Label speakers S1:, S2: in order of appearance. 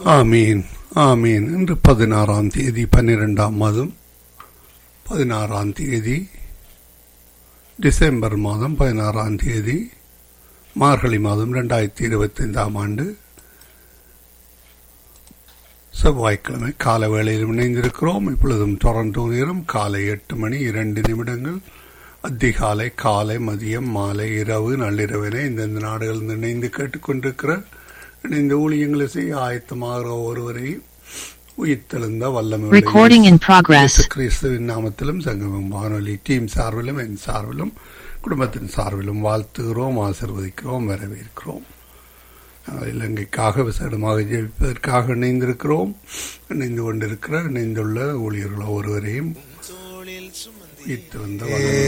S1: ஆமீன் ஆமீன் இன்று பதினாறாம் தேதி பன்னிரெண்டாம் மாதம் பதினாறாம் தேதி டிசம்பர் மாதம் பதினாறாம் தேதி மார்கழி மாதம் ரெண்டாயிரத்தி இருபத்தி ஐந்தாம் ஆண்டு செவ்வாய்க்கிழமை கால வேளையில் இணைந்திருக்கிறோம் இப்பொழுதும் டொரண்டோ நேரம் காலை எட்டு மணி இரண்டு நிமிடங்கள் அதிகாலை காலை மதியம் மாலை இரவு நள்ளிரவினை இந்தந்த நாடுகளில் இணைந்து கேட்டுக்கொண்டிருக்கிற இணைந்த ஊழியங்களை செய்ய ஆயத்தமாகிற ஒருவரையும் உயிர்த்தெழுந்த வல்லமை
S2: Recording in progress.
S1: கிறிஸ்துவின் நாமத்திலும் சங்கமம் வானொலி டீம் சார்பிலும் என் சார்பிலும் குடும்பத்தின் சார்பிலும் வாழ்த்துகிறோம் ஆசிர்வதிக்கிறோம் வரவேற்கிறோம் நாங்கள் இலங்கைக்காக விசேடமாக ஜெயிப்பதற்காக இணைந்திருக்கிறோம் இணைந்து கொண்டிருக்கிற இணைந்துள்ள ஊழியர்கள் ஒருவரையும்
S3: தோளில் சுமந்து
S1: உயிர்த்தெழுந்த வல்லமை